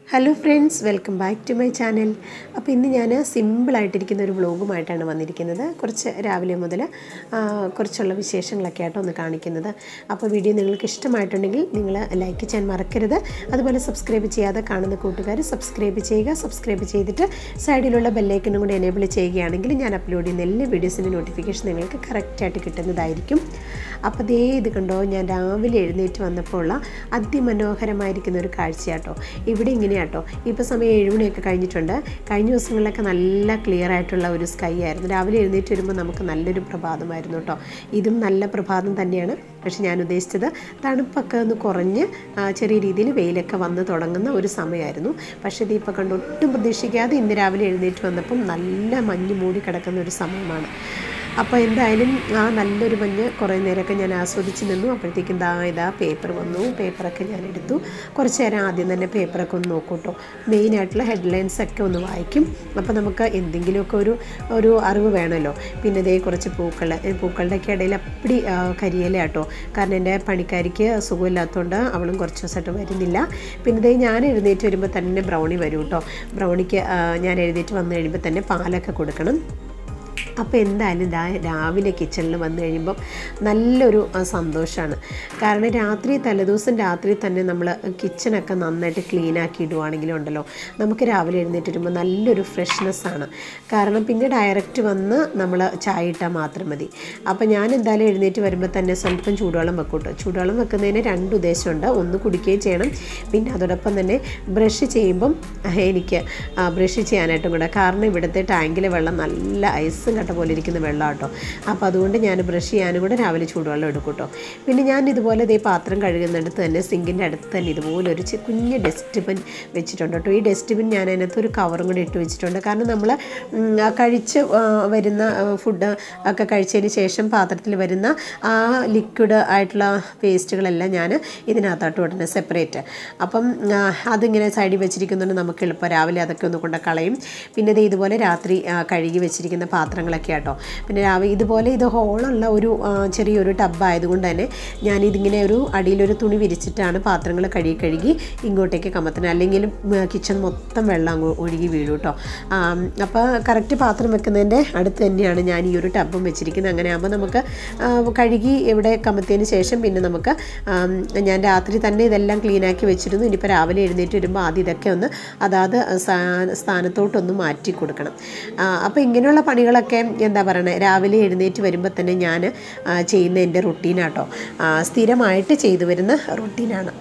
hello friends welcome back to my channel അപ്പോൾ ഇന്ന് ഞാൻ സിമ്പിളായിട്ടിരിക്കുന്ന ഒരു വ്ളോഗുമായിട്ടാണ് വന്നിരിക്കുന്നത് കുറച്ച് രാവിലെ മുതൽ ആ, കുറച്ചുള്ള വിശേഷങ്ങളൊക്കെ ആയിട്ട് ഒന്ന് കാണിക്കുന്നത് അപ്പോൾ വീഡിയോ നിങ്ങൾക്ക് ഇഷ്ടമായിട്ടുണ്ടെങ്കിൽ നിങ്ങൾ ലൈക്ക് ചെയ്യാൻ മറക്കരുത് അതുപോലെ സബ്സ്ക്രൈബ് ചെയ്യാതെ കാണുന്ന കൂട്ടുകാർ സബ്സ്ക്രൈബ് ചെയ്യുക സബ്സ്ക്രൈബ് ചെയ്തിട്ട് സൈഡിലുള്ള ബെല്ലൈക്കനും കൂടി എനേബിൾ ചെയ്യുകയാണെങ്കിൽ ഞാൻ അപ്ലോഡ് ചെയ്യുന്ന എല്ലാ വീഡിയോസിൻ്റെ നോട്ടിഫിക്കേഷൻ നിങ്ങൾക്ക് കറക്റ്റായിട്ട് കിട്ടുന്നതായിരിക്കും അപ്പോൾ ദേ ഇത് കണ്ടോ ഞാൻ രാവിലെ എഴുന്നേറ്റ് വന്നപ്പോൾ ഉള്ള അതിമനോഹരമായിരിക്കുന്ന ഒരു കാഴ്ചയാട്ടോ ഇവിടെ ഇങ്ങനെയാട്ടോ ഇപ്പോൾ സമയം ഏഴുമണിയൊക്കെ കഴിഞ്ഞിട്ടുണ്ട് കഴിഞ്ഞ ദിവസങ്ങളിലൊക്കെ നല്ല ക്ലിയർ ആയിട്ടുള്ള ഒരു സ്കൈ ആയിരുന്നു രാവിലെ എഴുന്നേറ്റ് വരുമ്പോൾ നമുക്ക് നല്ലൊരു പ്രഭാതമായിരുന്നു കേട്ടോ ഇതും നല്ല പ്രഭാതം തന്നെയാണ് പക്ഷെ ഞാൻ ഉദ്ദേശിച്ചത് തണുപ്പൊക്കെ ഒന്ന് കുറഞ്ഞ് ആ, ചെറിയ രീതിയിൽ വെയിലൊക്കെ വന്ന് തുടങ്ങുന്ന ഒരു സമയമായിരുന്നു പക്ഷേ ഇത് ഇപ്പോൾ കണ്ട് ഒട്ടും പ്രതീക്ഷിക്കാതെ ഇന്ന് രാവിലെ എഴുന്നേറ്റ് വന്നപ്പം നല്ല മഞ്ഞ് മൂടി കിടക്കുന്ന ഒരു സമയമാണ് അപ്പോൾ എന്തായാലും ആ നല്ലൊരു മഞ്ഞ് കുറേ നേരമൊക്കെ ഞാൻ ആസ്വദിച്ച് നിന്നു അപ്പോഴത്തേക്കും ദാ ഇതാ പേപ്പർ വന്നു പേപ്പറൊക്കെ ഞാൻ എടുത്തു കുറച്ച് നേരം ആദ്യം തന്നെ പേപ്പറൊക്കെ ഒന്ന് നോക്കും കേട്ടോ മെയിനായിട്ടുള്ള ഹെഡ്ലൈൻസ് ഒക്കെ ഒന്ന് വായിക്കും അപ്പോൾ നമുക്ക് എന്തെങ്കിലുമൊക്കെ ഒരു ഒരു അറിവ് വേണമല്ലോ പിന്നെ ഇതേ കുറച്ച് പൂക്കൾ ഈ പൂക്കളുടെയൊക്കെ ഇടയിൽ അപ്പടി ആ, കരിയില കേട്ടോ കാരണം എൻ്റെ പണിക്കാരിക്ക് സുഖമില്ലാത്തതുകൊണ്ട് അവളും കുറച്ച് ദിവസമായിട്ട് വരുന്നില്ല പിന്നെ ഇതേ ഞാൻ എഴുന്നേറ്റ് വരുമ്പോൾ തന്നെ ബ്രൗണി വരും കേട്ടോ ബ്രൗണിക്ക് ആ, ഞാൻ എഴുന്നേറ്റ് വന്നു കഴിയുമ്പോൾ തന്നെ പാലൊക്കെ കൊടുക്കണം അപ്പോൾ എന്തായാലും രാ രാവിലെ കിച്ചണിൽ വന്നു കഴിയുമ്പം നല്ലൊരു സന്തോഷമാണ് കാരണം രാത്രി തലേദിവസം രാത്രി തന്നെ നമ്മൾ കിച്ചണൊക്കെ നന്നായിട്ട് ക്ലീൻ ആക്കി ഇടുവാണെങ്കിലും ഉണ്ടല്ലോ നമുക്ക് രാവിലെ എഴുന്നേറ്റ് വരുമ്പോൾ നല്ലൊരു ഫ്രഷ്നെസ് ആണ് കാരണം പിന്നെ ഡയറക്റ്റ് വന്ന് നമ്മൾ ചായ ഇട്ടാൽ മാത്രം മതി അപ്പോൾ ഞാൻ എന്തായാലും എഴുന്നേറ്റ് വരുമ്പോൾ തന്നെ സ്വല്പം ചൂടുവെള്ളം വെക്കും കേട്ടോ ചൂടുവെള്ളം വെക്കുന്നതിന് രണ്ട് ഉദ്ദേശമുണ്ട് ഒന്ന് കുടിക്കുകയും ചെയ്യണം പിന്നെ അതോടൊപ്പം തന്നെ ബ്രഷ് ചെയ്യുമ്പം എനിക്ക് ബ്രഷ് ചെയ്യാനായിട്ടും കൂടെ കാരണം ഇവിടുത്തെ ടാങ്കിലെ വെള്ളം നല്ല ഐസും കട്ട പോലെ ഇരിക്കുന്ന വെള്ളം കേട്ടോ അപ്പോൾ അതുകൊണ്ട് ഞാൻ ബ്രഷ് ചെയ്യാനും കൂടെ രാവിലെ ചൂടുവെള്ളം എടുക്കും കേട്ടോ പിന്നെ ഞാൻ ഇതുപോലെ ഇതേ പാത്രം കഴുകുന്നിടത്ത് തന്നെ സിങ്കിൻ്റെ അടുത്ത് തന്നെ ഇതുപോലെ ഒരു ചി- കുഞ്ഞ് ഡസ്റ്റ്ബിൻ വെച്ചിട്ടുണ്ട് കേട്ടോ ഈ ഡസ്റ്റ്ബിൻ ഞാൻ അതിനകത്ത് ഒരു കവറും കൂടി ഇട്ട് വെച്ചിട്ടുണ്ട് കാരണം നമ്മൾ കഴിച്ച് ആ, വരുന്ന ഫുഡ് ഒക്കെ കഴിച്ചതിന് ശേഷം പാത്രത്തിൽ വരുന്ന ആ ലിക്വിഡ് ആയിട്ടുള്ള വേസ്റ്റുകളെല്ലാം ഞാൻ ഇതിനകത്തോട്ട് ഉടനെ സെപ്പറേറ്റ് അപ്പം ആ, അതിങ്ങനെ സൈഡിൽ വെച്ചിരിക്കുന്നുണ്ട് നമുക്ക് എളുപ്പം രാവിലെ അതൊക്കെ ഒന്ന് കൊണ്ട് കളയും പിന്നെ ഇത് ഇതുപോലെ രാത്രി ആ, കഴുകി വെച്ചിരിക്കുന്ന പാത്രങ്ങളൊക്കെ ആട്ടോ പിന്നെ രാവിലെ ഇതുപോലെ ഇത് ഹോളുള്ള ഒരു ആ, ചെറിയൊരു ടബ് ആയതുകൊണ്ട് തന്നെ ഞാനിതിങ്ങനെ ഒരു അടിയിലൊരു തുണി വിരിച്ചിട്ടാണ് പാത്രങ്ങൾ കഴുകി കഴുകി ഇങ്ങോട്ടേക്ക് കമത്തുന്നത് അല്ലെങ്കിൽ കിച്ചൺ മൊത്തം വെള്ളം അങ്ങ് ഒഴുകി വീഴും കേട്ടോ അപ്പോൾ കറക്റ്റ് പാത്രം വെക്കുന്നതിൻ്റെ അടുത്ത് തന്നെയാണ് ഞാൻ ഈ ഒരു ടബും വെച്ചിരിക്കുന്നത് അങ്ങനെ ആകുമ്പോൾ നമുക്ക് ആ, കഴുകി ഇവിടെ കമത്തിയതിന് ശേഷം പിന്നെ നമുക്ക് ആം, ഞാൻ രാത്രി തന്നെ ഇതെല്ലാം ക്ലീനാക്കി വെച്ചിരുന്നു ഇനിയിപ്പോൾ രാവിലെ എഴുന്നേറ്റ് വരുമ്പോൾ ആദ്യം ഇതൊക്കെ ഒന്ന് അതാത് സ്ഥാ- സ്ഥാനത്തോട്ടൊന്ന് മാറ്റി കൊടുക്കണം അപ്പോൾ ഇങ്ങനെയുള്ള പണികളൊക്കെ എന്താ പറയണേ രാവിലെ എഴുന്നേറ്റ് വരുമ്പോൾ തന്നെ ഞാൻ ചെയ്യുന്ന എൻ്റെ റുട്ടീനാട്ടോ സ്ഥിരമായിട്ട് ചെയ്തു വരുന്ന റുട്ടീനാണ്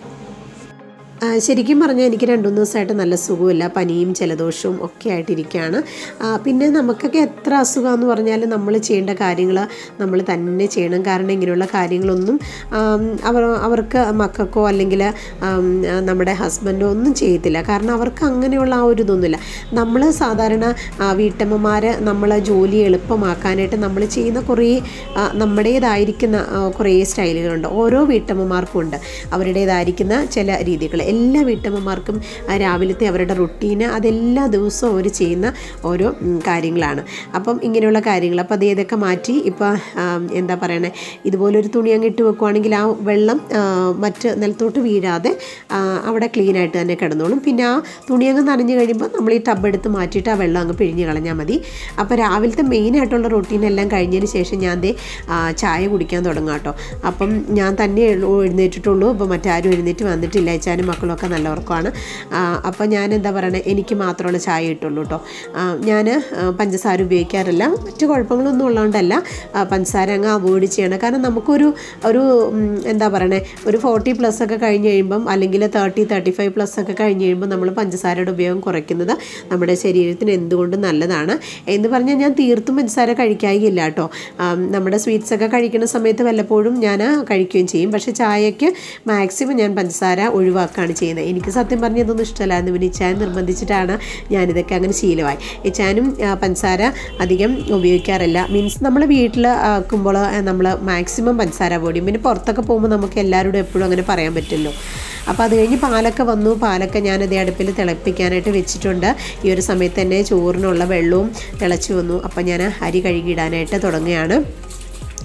ആ, ശരിക്കും പറഞ്ഞാൽ എനിക്ക് രണ്ട് മൂന്ന് ദിവസമായിട്ട് നല്ല സുഖമില്ല പനിയും ജലദോഷവും ഒക്കെ ആയിട്ടിരിക്കുകയാണ് ആ, പിന്നെ നമുക്കൊക്കെ എത്ര അസുഖമെന്ന് പറഞ്ഞാൽ നമ്മൾ ചെയ്യേണ്ട കാര്യങ്ങൾ നമ്മൾ തന്നെ ചെയ്യണം കാരണം ഇങ്ങനെയുള്ള കാര്യങ്ങളൊന്നും ആം, അവർ അവർക്ക് മക്കൾക്കോ അല്ലെങ്കിൽ ആം, നമ്മുടെ ഹസ്ബൻഡോ ഒന്നും ചെയ്യത്തില്ല കാരണം അവർക്ക് അങ്ങനെയുള്ള ആ ഒരു ഇതൊന്നുമില്ല നമ്മൾ സാധാരണ ആ, വീട്ടമ്മമാർ നമ്മൾ ജോലി എളുപ്പമാക്കാനായിട്ട് നമ്മൾ ചെയ്യുന്ന കുറേ ആ, നമ്മുടേതായിരിക്കുന്ന ആ, കുറേ സ്റ്റൈലുകളുണ്ട് ഓരോ വീട്ടമ്മമാർക്കും ഉണ്ട് അവരുടേതായിരിക്കുന്ന ചില രീതികൾ എല്ലാ വീട്ടമ്മമാർക്കും ആ, രാവിലത്തെ അവരുടെ റുട്ടീന് അതെല്ലാ ദിവസവും അവർ ചെയ്യുന്ന ഓരോ ഉം, കാര്യങ്ങളാണ് അപ്പം ഇങ്ങനെയുള്ള കാര്യങ്ങൾ അപ്പോൾ അത് ഇതൊക്കെ മാറ്റി ഇപ്പോൾ എന്താ പറയണേ ഇതുപോലൊരു തുണി അങ്ങ് ഇട്ട് വെക്കുവാണെങ്കിൽ ആ വെള്ളം ആ, മറ്റ് നിലത്തോട്ട് വീഴാതെ ആ, അവിടെ ക്ലീൻ ആയിട്ട് തന്നെ കിടന്നോളും പിന്നെ ആ തുണി അങ്ങ് നനഞ്ഞു കഴിയുമ്പോൾ നമ്മൾ ഈ ടബ് എടുത്ത് മാറ്റിയിട്ട് ആ വെള്ളം അങ്ങ് പിഴിഞ്ഞ് കളഞ്ഞാൽ മതി അപ്പോൾ രാവിലത്തെ മെയിൻ ആയിട്ടുള്ള റൊട്ടീൻ എല്ലാം കഴിഞ്ഞതിന് ശേഷം ഞാൻ ദേ ആ, ചായ കുടിക്കാൻ തുടങ്ങാം കേട്ടോ അപ്പം ഞാൻ തന്നെ എഴു- എഴുന്നേറ്റിട്ടുള്ളൂ അപ്പോൾ മറ്റാരും എഴുന്നേറ്റ് വന്നിട്ടില്ല അയച്ചാനും മക്കളൊക്കെ നല്ല ഉറക്കമാണ് അപ്പോൾ ഞാൻ എന്താ പറയണേ എനിക്ക് മാത്രമുള്ള ചായ കിട്ടുള്ളൂ കേട്ടോ ഞാൻ പഞ്ചസാര ഉപയോഗിക്കാറില്ല മറ്റു കുഴപ്പങ്ങളൊന്നും ഉള്ളതുകൊണ്ടല്ല ആ, പഞ്ചസാര അങ്ങ് അവോയ്ഡ് ചെയ്യണം കാരണം നമുക്കൊരു ഒരു ഉം, എന്താ പറയണേ ഒരു ഫോർട്ടി പ്ലസ് ഒക്കെ കഴിഞ്ഞ് കഴിയുമ്പം അല്ലെങ്കിൽ തേർട്ടി തേർട്ടി ഫൈവ് പ്ലസ് ഒക്കെ കഴിഞ്ഞ് കഴിയുമ്പോൾ നമ്മൾ പഞ്ചസാരയുടെ ഉപയോഗം കുറയ്ക്കുന്നത് നമ്മുടെ ശരീരത്തിന് എന്തുകൊണ്ടും നല്ലതാണ് എന്ന് പറഞ്ഞാൽ ഞാൻ തീർത്തും പഞ്ചസാര കഴിക്കായില്ല കേട്ടോ ആം, നമ്മുടെ സ്വീറ്റ്സ് ഒക്കെ കഴിക്കുന്ന സമയത്ത് വല്ലപ്പോഴും ഞാൻ കഴിക്കുകയും ചെയ്യും പക്ഷേ ചായക്ക് മാക്സിമം ഞാൻ പഞ്ചസാര ഒഴിവാക്കുകയാണ് ചെയ്യുന്നത് എനിക്ക് സത്യം പറഞ്ഞാൽ ഇതൊന്നും ഇഷ്ടമല്ലായിരുന്നു പിന്നെ ഇച്ചാൻ നിർബന്ധിച്ചിട്ടാണ് ഞാനിതൊക്കെ അങ്ങനെ ശീലമായി ഇച്ചാനും ആ, പഞ്ചസാര അധികം ഉപയോഗിക്കാറില്ല മീൻസ് നമ്മൾ വീട്ടിൽ ആക്കുമ്പോൾ നമ്മൾ മാക്സിമം പഞ്ചസാര പൊടിയും പിന്നെ പുറത്തൊക്കെ പോകുമ്പോൾ നമുക്ക് എല്ലാവരോടും എപ്പോഴും അങ്ങനെ പറയാൻ പറ്റുമല്ലോ അപ്പോൾ അത് കഴിഞ്ഞ് പാലൊക്കെ വന്നു പാലൊക്കെ ഞാനത് അടുപ്പിൽ തിളപ്പിക്കാനായിട്ട് വെച്ചിട്ടുണ്ട് ഈ ഒരു സമയത്ത് തന്നെ ചോറിനുള്ള വെള്ളവും തിളച്ച് വന്നു അപ്പോൾ ഞാൻ അരി കഴുകിയിടാനായിട്ട് തുടങ്ങുകയാണ്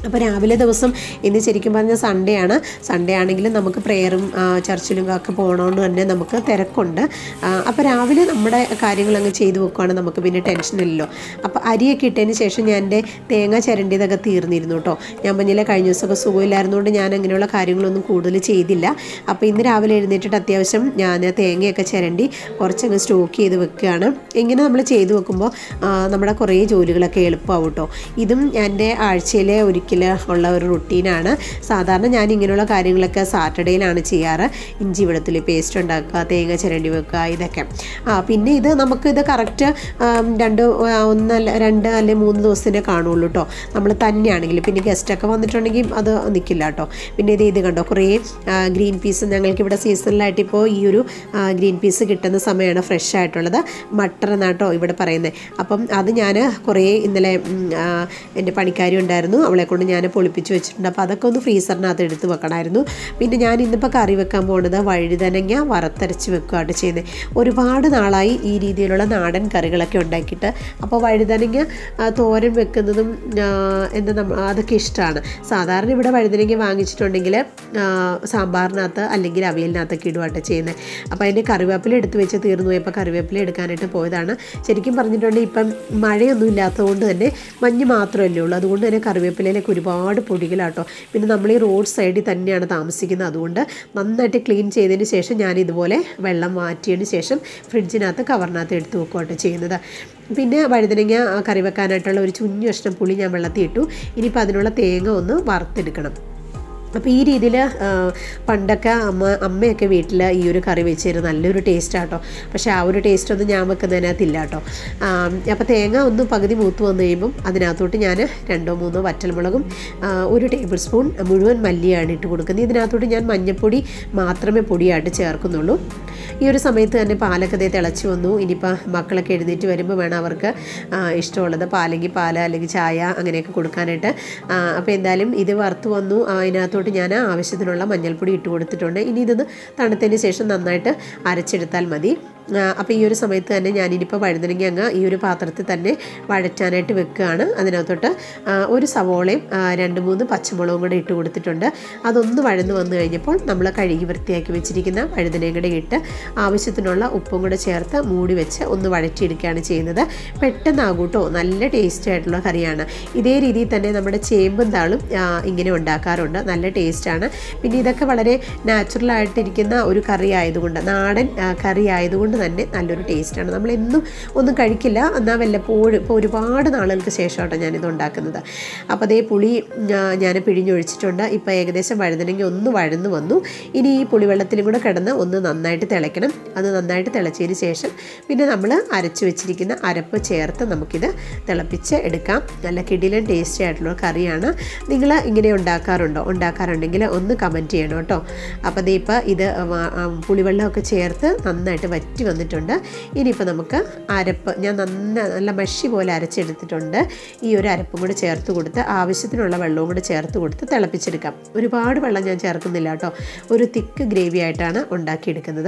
അപ്പോൾ രാവിലെ ദിവസം ഇന്ന് ശരിക്കും പറഞ്ഞാൽ സൺഡേ ആണ് സൺഡേ ആണെങ്കിലും നമുക്ക് പ്രെയറും ചർച്ചിലും ഒക്കെ പോകണോണ്ട് തന്നെ നമുക്ക് തിരക്കുണ്ട് ആ, അപ്പോൾ രാവിലെ നമ്മുടെ കാര്യങ്ങൾ അങ്ങ് ചെയ്തു വെക്കുവാണെങ്കിൽ നമുക്ക് പിന്നെ ടെൻഷനില്ലല്ലോ അപ്പോൾ അരിയൊക്കെ ഇട്ടതിന് ശേഷം ഞാൻ എൻ്റെ തേങ്ങ ചിരണ്ടിയതൊക്കെ തീർന്നിരുന്നു കേട്ടോ ഞാൻ പറഞ്ഞില്ല കഴിഞ്ഞ ദിവസമൊക്കെ സുഖമില്ലായിരുന്നുകൊണ്ട് ഞാൻ അങ്ങനെയുള്ള കാര്യങ്ങളൊന്നും കൂടുതൽ ചെയ്തില്ല അപ്പോൾ ഇന്ന് രാവിലെ എഴുന്നേറ്റിട്ട് അത്യാവശ്യം ഞാൻ തേങ്ങയൊക്കെ ചിരണ്ടി കുറച്ചങ്ങ് സ്റ്റോക്ക് ചെയ്ത് വെക്കുകയാണ് ഇങ്ങനെ നമ്മൾ ചെയ്തു വെക്കുമ്പോൾ ആ, നമ്മുടെ കുറേ ജോലികളൊക്കെ എളുപ്പമാവും കേട്ടോ ഇതും എൻ്റെ ആഴ്ചയിലെ ഒരിക്കൽ ഉള്ള ഒരു റുട്ടീനാണ് സാധാരണ ഞാൻ ഇങ്ങനെയുള്ള കാര്യങ്ങളൊക്കെ സാറ്റർഡേയിലാണ് ചെയ്യാറ് ഇഞ്ചി വെളുത്തുള്ളി പേസ്റ്റ് ഉണ്ടാക്കുക തേങ്ങ ചിരണ്ടി വെക്കുക ഇതൊക്കെ ആ പിന്നെ ഇത് നമുക്കിത് കറക്റ്റ് രണ്ട് ആ, ഒന്നല്ല രണ്ട് അല്ലെങ്കിൽ മൂന്ന് ദിവസത്തിനെ കാണുള്ളൂ കേട്ടോ നമ്മൾ തന്നെയാണെങ്കിൽ പിന്നെ ഗസ്റ്റൊക്കെ വന്നിട്ടുണ്ടെങ്കിൽ അത് നിൽക്കില്ല കേട്ടോ പിന്നെ ഇത് ഇത് കണ്ടോ കുറേ ഗ്രീൻ പീസ് ഞങ്ങൾക്ക് ഇവിടെ സീസണിലായിട്ട് ഇപ്പോൾ ഈ ഒരു ഗ്രീൻ പീസ് കിട്ടുന്ന സമയമാണ് ഫ്രഷ് ആയിട്ടുള്ളത് മട്ടർ എന്നാട്ടോ ഇവിടെ പറയുന്നത് അപ്പം അത് ഞാൻ കുറേ ഇന്നലെ ഉം, ആ, എൻ്റെ പണിക്കാരി ഉണ്ടായിരുന്നു അവളെ കൊണ്ട് ഞാൻ പൊളിപ്പിച്ച് വെച്ചിട്ടുണ്ട് അപ്പോൾ അതൊക്കെ ഒന്ന് ഫ്രീസറിനകത്ത് എടുത്ത് വെക്കണമായിരുന്നു പിന്നെ ഞാൻ ഇന്നിപ്പോൾ കറി വെക്കാൻ പോകുന്നത് വഴുതനങ്ങ വറുത്തരച്ച് വെക്കുകയാണ് ചെയ്യുന്നത് ഒരുപാട് നാളായി ഈ രീതിയിലുള്ള നാടൻ കറികളൊക്കെ ഉണ്ടാക്കിയിട്ട് അപ്പോൾ വഴുതനങ്ങ ആ, തോരൻ വെക്കുന്നതും ആ, എന്താ നമ്മ അതൊക്കെ ഇഷ്ടമാണ് സാധാരണ ഇവിടെ വഴുതനങ്ങ വാങ്ങിച്ചിട്ടുണ്ടെങ്കിൽ ആ, സാമ്പാറിനകത്ത് അല്ലെങ്കിൽ അവിയലിനകത്തൊക്കെ ഇടുവാട്ടോ ചെയ്യുന്നത് അപ്പോൾ അതിൻ്റെ കറിവേപ്പില എടുത്ത് വെച്ച് തീർന്നു പോയപ്പോൾ കറിവേപ്പില എടുക്കാനായിട്ട് പോയതാണ് ശരിക്കും പറഞ്ഞിട്ടുണ്ടെങ്കിൽ ഇപ്പം മഴയൊന്നും ഇല്ലാത്തതുകൊണ്ട് തന്നെ മഞ്ഞ് മാത്രമല്ലേ ഉള്ളൂ അതുകൊണ്ട് തന്നെ കറിവേപ്പിലയിലേക്ക് ഒരുപാട് പൊടികളാട്ടോ പിന്നെ നമ്മൾ ഈ റോഡ് സൈഡിൽ തന്നെയാണ് താമസിക്കുന്നത് അതുകൊണ്ട് നന്നായിട്ട് ക്ലീൻ ചെയ്തതിന് ശേഷം ഞാൻ ഇതുപോലെ വെള്ളം മാറ്റിയതിന് ശേഷം ഫ്രിഡ്ജിനകത്ത് കവറിനകത്ത് എടുത്ത് വെക്കുകയാട്ടോ ചെയ്യുന്നത് പിന്നെ വഴുതനങ്ങ ആ, കറി വെക്കാനായിട്ടുള്ള ഒരു കുഞ്ഞു കഷ്ണം പുളി ഞാൻ വെള്ളത്തിൽ ഇട്ടു ഇനിയിപ്പോൾ അതിനുള്ള തേങ്ങ ഒന്ന് വറുത്തെടുക്കണം അപ്പോൾ ഈ രീതിയിൽ പണ്ടൊക്കെ അമ്മ അമ്മയൊക്കെ വീട്ടിൽ ഈ ഒരു കറി വെച്ച് തരും നല്ലൊരു ടേസ്റ്റ് ആട്ടോ പക്ഷേ ആ ഒരു ടേസ്റ്റ് ഒന്നും ഞാൻ വെക്കുന്നതിനകത്തില്ല കേട്ടോ അപ്പോൾ തേങ്ങ ഒന്ന് പകുതി മൂത്ത് വന്നു കഴിയുമ്പം അതിനകത്തോട്ട് ഞാൻ രണ്ടോ മൂന്നോ വറ്റൽമുളകും ആ, ഒരു ടേബിൾ സ്പൂൺ മുഴുവൻ മല്ലിയാണ് ഇട്ട് കൊടുക്കുന്നത് ഇതിനകത്തോട്ട് ഞാൻ മഞ്ഞൾപ്പൊടി മാത്രമേ പൊടിയായിട്ട് ചേർക്കുന്നുള്ളൂ ഈ ഒരു സമയത്ത് തന്നെ പാലൊക്കെ ദേ തിളച്ച് വന്നു ഇനിയിപ്പോൾ മക്കളൊക്കെ എഴുന്നേറ്റ് വരുമ്പോൾ വേണം അവർക്ക് ആ, ഇഷ്ടമുള്ളത് പാലെങ്കിൽ പാല് അല്ലെങ്കിൽ ചായ അങ്ങനെയൊക്കെ കൊടുക്കാനായിട്ട് ആ, അപ്പോൾ എന്തായാലും ഇത് വറുത്ത് വന്നു ആ, അതിനകത്തോട്ട് ഞാൻ ആവശ്യത്തിനുള്ള മഞ്ഞൾപ്പൊടി ഇട്ട് കൊടുത്തിട്ടുണ്ട് ഇനി ഇതൊന്ന് തണുത്തതിന് ശേഷം നന്നായിട്ട് അരച്ചെടുത്താൽ മതി അപ്പോൾ ഈ ഒരു സമയത്ത് തന്നെ ഞാനിനിപ്പോൾ വഴുതനങ്ങ അങ്ങ് ഈ ഒരു പാത്രത്തിൽ തന്നെ വഴറ്റാനായിട്ട് വെക്കുകയാണ് അതിനകത്തോട്ട് ആ, ഒരു സവോളയും ആ, രണ്ട് മൂന്ന് പച്ചമുളകും കൂടെ ഇട്ട് കൊടുത്തിട്ടുണ്ട് അതൊന്ന് വഴന്ന് വന്നു കഴിഞ്ഞപ്പോൾ നമ്മൾ കഴുകി വൃത്തിയാക്കി വെച്ചിരിക്കുന്ന വഴുതനയും കൂടെ ഇട്ട് ആവശ്യത്തിനുള്ള ഉപ്പും കൂടെ ചേർത്ത് മൂടി വെച്ച് ഒന്ന് വഴറ്റിയെടുക്കുകയാണ് ചെയ്യുന്നത് പെട്ടെന്നാകൂട്ടോ നല്ല ടേസ്റ്റ് ആയിട്ടുള്ള കറിയാണ് ഇതേ രീതിയിൽ തന്നെ നമ്മുടെ ചേമ്പും താളും ആ, ഇങ്ങനെ ഉണ്ടാക്കാറുണ്ട് നല്ല ടേസ്റ്റാണ് പിന്നെ ഇതൊക്കെ വളരെ നാച്ചുറൽ ആയിട്ടിരിക്കുന്ന ഒരു കറി ആയതുകൊണ്ട് നാടൻ ആ, കറി ആയതുകൊണ്ട് തന്നെ നല്ലൊരു ടേസ്റ്റാണ് നമ്മൾ എന്നും ഒന്നും കഴിക്കില്ല എന്നാൽ വല്ലപ്പോഴും ഇപ്പോൾ ഒരുപാട് നാളുകൾക്ക് ശേഷമാണ് ഞാനിത് ഉണ്ടാക്കുന്നത് അപ്പോൾ അതേ പുളി ആ, ഞാൻ പിഴിഞ്ഞൊഴിച്ചിട്ടുണ്ട് ഇപ്പോൾ ഏകദേശം വഴുതനങ്ങ ഒന്ന് വഴന്നു വന്നു ഇനി ഈ പുളിവെള്ളത്തിലും കൂടെ കിടന്ന് ഒന്ന് നന്നായിട്ട് തിളയ്ക്കണം അത് നന്നായിട്ട് തിളച്ചതിന് ശേഷം പിന്നെ നമ്മൾ അരച്ച് വെച്ചിരിക്കുന്ന അരപ്പ് ചേർത്ത് നമുക്കിത് തിളപ്പിച്ച് എടുക്കാം നല്ല കിടിലൻ ടേസ്റ്റി ആയിട്ടുള്ള കറിയാണ് നിങ്ങൾ ഇങ്ങനെ ഉണ്ടാക്കാറുണ്ടോ ഉണ്ടാക്കാറുണ്ടെങ്കിൽ ഒന്ന് കമൻറ്റ് ചെയ്യണം കേട്ടോ അപ്പോൾ ദേ ഇപ്പോൾ ഇത് വ- ആ, പുളിവെള്ളമൊക്കെ ചേർത്ത് നന്നായിട്ട് വറ്റി വന്നിട്ടുണ്ട് ഇനിയിപ്പോൾ നമുക്ക് അരപ്പ് ഞാൻ നന്ന നല്ല മഷി പോലെ അരച്ചെടുത്തിട്ടുണ്ട് ഈ ഒരു അരപ്പും കൂടെ ചേർത്ത് കൊടുത്ത് ആവശ്യത്തിനുള്ള വെള്ളവും കൂടെ ചേർത്ത് കൊടുത്ത് തിളപ്പിച്ചെടുക്കാം ഒരുപാട് വെള്ളം ഞാൻ ചേർക്കുന്നില്ല കേട്ടോ ഒരു തിക്ക് ഗ്രേവി ആയിട്ടാണ് ഉണ്ടാക്കിയെടുക്കുന്നത്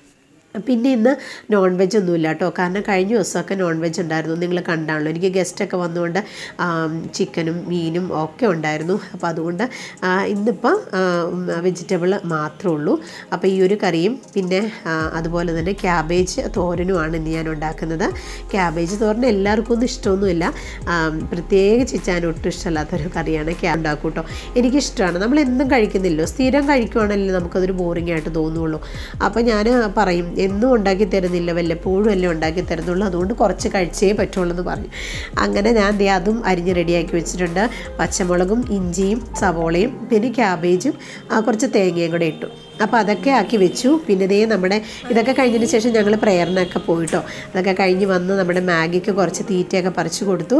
പിന്നെ ഇന്ന് നോൺ വെജ് ഒന്നുമില്ല കേട്ടോ കാരണം കഴിഞ്ഞ ദിവസമൊക്കെ നോൺ വെജ് ഉണ്ടായിരുന്നു നിങ്ങൾ കണ്ടാണല്ലോ എനിക്ക് ഗസ്റ്റൊക്കെ വന്നുകൊണ്ട് ചിക്കനും മീനും ഒക്കെ ഉണ്ടായിരുന്നു അപ്പോൾ അതുകൊണ്ട് ആ, ഇന്നിപ്പോൾ വെജിറ്റബിൾ മാത്രമേ ഉള്ളൂ അപ്പോൾ ഈ ഒരു കറിയും പിന്നെ ആ, അതുപോലെ തന്നെ ക്യാബേജ് തോരനുമാണ് ഇന്ന് ഞാൻ ഉണ്ടാക്കുന്നത് ക്യാബേജ് തോരൻ എല്ലാവർക്കും ഒന്നും ഇഷ്ടമൊന്നുമില്ല ആ, പ്രത്യേകിച്ച് ഞാൻ ഒട്ടും ഇഷ്ടമല്ലാത്തൊരു കറിയാണ് ക്യാ ഉണ്ടാക്കും കേട്ടോ എനിക്കിഷ്ടമാണ് നമ്മൾ എന്നും കഴിക്കുന്നില്ലോ സ്ഥിരം കഴിക്കുവാണല്ലോ നമുക്കതൊരു ബോറിംഗ് ആയിട്ട് തോന്നുള്ളൂ അപ്പോൾ ഞാൻ പറയും എന്നും ഉണ്ടാക്കി തരുന്നില്ല വല്ലപ്പോഴും അല്ലേ ഉണ്ടാക്കി തരുന്നുള്ളൂ അതുകൊണ്ട് കുറച്ച് കഴിച്ചേ പറ്റുള്ളൂ എന്ന് പറഞ്ഞു അങ്ങനെ ഞാൻ ദേ അതും അരിഞ്ഞ് റെഡിയാക്കി വെച്ചിട്ടുണ്ട് പച്ചമുളകും ഇഞ്ചിയും സവോളയും പിന്നെ ക്യാബേജും ആ, കുറച്ച് തേങ്ങയും കൂടെ ഇട്ടു അപ്പോൾ അതൊക്കെ ആക്കി വെച്ചു പിന്നെ ദേ നമ്മുടെ ഇതൊക്കെ കഴിഞ്ഞതിന് ശേഷം ഞങ്ങൾ പ്രേയറിനൊക്കെ പോയിട്ടോ അതൊക്കെ കഴിഞ്ഞ് വന്ന് നമ്മുടെ മാഗിക്ക് കുറച്ച് തീറ്റയൊക്കെ പറിച്ചു കൊടുത്തു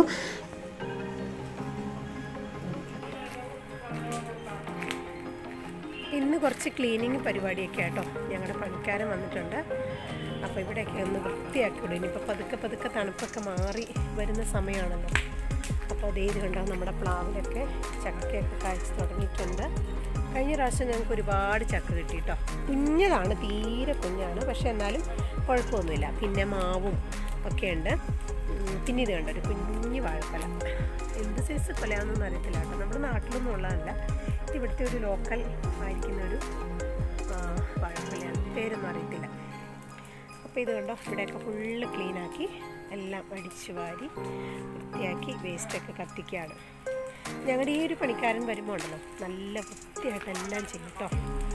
ഇന്ന് കുറച്ച് ക്ലീനിങ് പരിപാടിയൊക്കെ ആട്ടോ ഞങ്ങളുടെ പണിക്കാരൻ വന്നിട്ടുണ്ട് അപ്പോൾ ഇവിടെയൊക്കെ ഒന്ന് വൃത്തിയാക്കി വിടും ഇനിയിപ്പോൾ പതുക്കെ പതുക്കെ തണുപ്പൊക്കെ മാറി വരുന്ന സമയമാണല്ലോ അപ്പോൾ അതേ ഇത് കണ്ടോ നമ്മുടെ പ്ലാവിലൊക്കെ ചക്കയൊക്കെ കാഴ്ച തുടങ്ങിയിട്ടുണ്ട് കഴിഞ്ഞ പ്രാവശ്യം ഞങ്ങൾക്ക് ഒരുപാട് ചക്ക കിട്ടി കേട്ടോ കുഞ്ഞതാണ് തീരെ കുഞ്ഞാണ് പക്ഷെ എന്നാലും കുഴപ്പമൊന്നുമില്ല പിന്നെ മാവും ഒക്കെ ഉണ്ട് ഉം, പിന്നെ ഇത് കണ്ടോ ഒരു കുഞ്ഞു വാഴപ്പല എന്ത് സൈസ് കൊലയാണെന്നൊന്നും അറിയത്തില്ല കേട്ടോ നമ്മുടെ നാട്ടിലൊന്നും ഉള്ളതല്ല ഇത് ഇവിടുത്തെ ഒരു ലോക്കൽ ആയിരിക്കുന്ന ഒരു വാഴക്കൊലയാണ് പേരൊന്നും അറിയത്തില്ല അപ്പോൾ ഇത് കണ്ടോ ഇവിടെയൊക്കെ ഫുള്ള് ക്ലീനാക്കി എല്ലാം അടിച്ചു വാരി വൃത്തിയാക്കി വേസ്റ്റൊക്കെ കത്തിക്കുകയാണ് ഞങ്ങളുടെ ഈ ഒരു പണിക്കാരൻ വരുമ്പോൾ ഉണ്ടല്ലോ നല്ല വൃത്തിയായിട്ട് എല്ലാം ചെയ്യും കേട്ടോ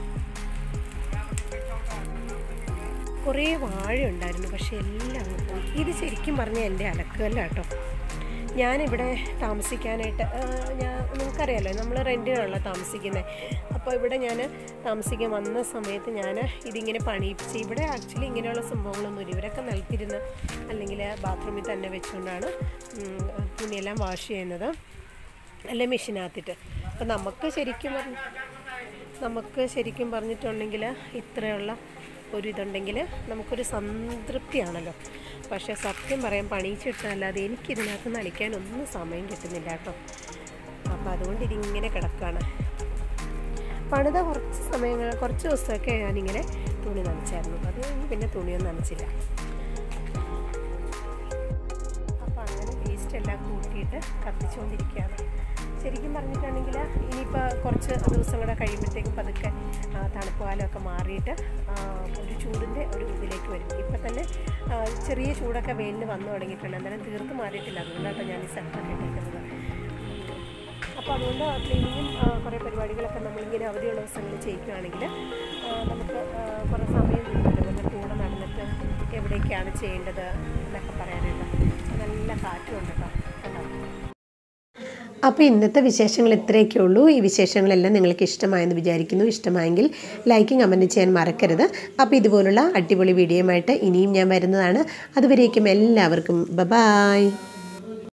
കുറേ വാഴ ഉണ്ടായിരുന്നു പക്ഷേ എല്ലാം അങ്ങ് പോയി ഇത് ശരിക്കും പറഞ്ഞാൽ എൻ്റെ അലക്കുകല്ല കേട്ടോ ഞാനിവിടെ താമസിക്കാനായിട്ട് ആ, ഞാൻ നിങ്ങൾക്കറിയാലോ നമ്മൾ റെൻറ്റിനാണല്ലോ താമസിക്കുന്നത് അപ്പോൾ ഇവിടെ ഞാൻ താമസിക്കാൻ വന്ന സമയത്ത് ഞാൻ ഇതിങ്ങനെ പണിയിപ്പിച്ച് ഇവിടെ ആക്ച്വലി ഇങ്ങനെയുള്ള സംഭവങ്ങളൊന്നുമില്ല ഇവരൊക്കെ നിലത്തിരുന്ന് അല്ലെങ്കിൽ ബാത്റൂമിൽ തന്നെ വെച്ചുകൊണ്ടാണ് ഉം, തുണിയെല്ലാം വാഷ് ചെയ്യുന്നത് അല്ല മെഷീനകത്തിട്ട് അപ്പം നമുക്ക് ശരിക്കും പറഞ്ഞ നമുക്ക് ശരിക്കും പറഞ്ഞിട്ടുണ്ടെങ്കിൽ ഇത്രയുള്ള ഒരു ഇതുണ്ടെങ്കിൽ നമുക്കൊരു സംതൃപ്തിയാണല്ലോ പക്ഷേ സത്യം പറയാൻ പണിയിച്ചിട്ടല്ലാതെ എനിക്കിതിനകത്ത് നനയ്ക്കാനൊന്നും സമയം കിട്ടുന്നില്ല കേട്ടോ അപ്പോൾ അതുകൊണ്ട് ഇതിങ്ങനെ കിടക്കുകയാണ് പണിത കുറച്ച് സമയങ്ങൾ കുറച്ച് ദിവസമൊക്കെ ഞാനിങ്ങനെ തുണി നനച്ചായിരുന്നു അത് കഴിഞ്ഞ് പിന്നെ തുണിയൊന്നും നനച്ചില്ല അപ്പോൾ അങ്ങനെ വേസ്റ്റ് എല്ലാം കൂട്ടിയിട്ട് കത്തിച്ചുകൊണ്ടിരിക്കുകയാണ് ശരിക്കും പറഞ്ഞിട്ടുണ്ടെങ്കിൽ ഇനിയിപ്പോൾ കുറച്ച് ദിവസം കൂടെ കഴിയുമ്പോഴത്തേക്കും പതുക്കെ ആ, തണുപ്പ് കാലമൊക്കെ മാറിയിട്ട് ആ, ഒരു ചൂടിൻ്റെ ഒരു ഇതിലേക്ക് വരും ഇപ്പം തന്നെ ആ, ചെറിയ ചൂടൊക്കെ വെയിലിന് വന്നു തുടങ്ങിയിട്ടുണ്ട് എന്തായാലും തീർത്ത് മാറിയിട്ടില്ല അതുകൊണ്ടാട്ടോ ഞാൻ ഈ സെറ്റൊക്കെ ഇട്ടേക്കുന്നത് അപ്പോൾ അതുകൊണ്ട് ക്ലീനിങ്ങും കുറേ പരിപാടികളൊക്കെ നമ്മളിങ്ങനെ അവധിയുള്ള ദിവസങ്ങളിൽ ചെയ്യിക്കുകയാണെങ്കിൽ ആ, നമുക്ക് ആ, കുറേ സമയം കിട്ടുമല്ലോ പിന്നെ കൂടെ നടന്നിട്ട് എവിടേക്കാണ് ചെയ്യേണ്ടത് എന്നൊക്കെ പറയാനായിട്ട് നല്ല കാറ്റുണ്ട് കേട്ടോ കണ്ടോ അപ്പോൾ ഇന്നത്തെ വിശേഷങ്ങൾ ഇത്രയൊക്കെ ഉള്ളൂ ഈ വിശേഷങ്ങളെല്ലാം നിങ്ങൾക്ക് ഇഷ്ടമായെന്ന് വിചാരിക്കുന്നു ഇഷ്ടമായെങ്കിൽ ലൈക്കും കമൻറ്റ് ചെയ്യാൻ മറക്കരുത് അപ്പോൾ ഇതുപോലുള്ള അടിപൊളി വീഡിയോയുമായിട്ട് ഇനിയും ഞാൻ വരുന്നതാണ് അതുവരേക്കും എല്ലാവർക്കും ബ ബായ്